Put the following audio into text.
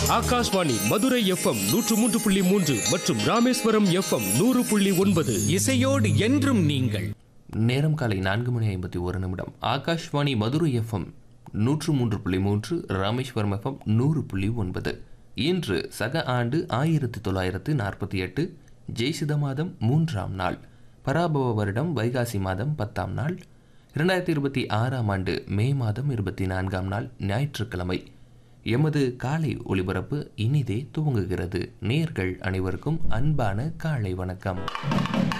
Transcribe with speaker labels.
Speaker 1: Akashvani Madurai FM நூற்று மூன்று புள்ளி மூன்று மற்றும் ராமேஸ்வரம் எஃப்எம் நூறு புள்ளி ஒன்பது
Speaker 2: இசையோடு என்றும் நீங்கள்
Speaker 3: நேரம் காலை நான்கு மணி ஐம்பத்தி ஒரு நிமிடம் ஆகாஷ்வாணி மதுரை எஃப்எம் நூற்று மூன்று புள்ளி மூன்று ராமேஸ்வரம் எஃப்எம் நூறு புள்ளி ஒன்பது இன்று சக ஆண்டு ஆயிரத்தி தொள்ளாயிரத்து நாற்பத்தி எட்டு ஜெய்சித மாதம் மூன்றாம் நாள் பராபவ வருடம் வைகாசி மாதம் பத்தாம் நாள் இரண்டாயிரத்தி இருபத்தி ஆறாம் ஆண்டு மே மாதம் இருபத்தி நான்காம் நாள் ஞாயிற்றுக்கிழமை எமது காலை ஒளிபரப்பு இனிதே துவங்குகிறது நேர்கள் அனைவருக்கும் அன்பான காலை வணக்கம்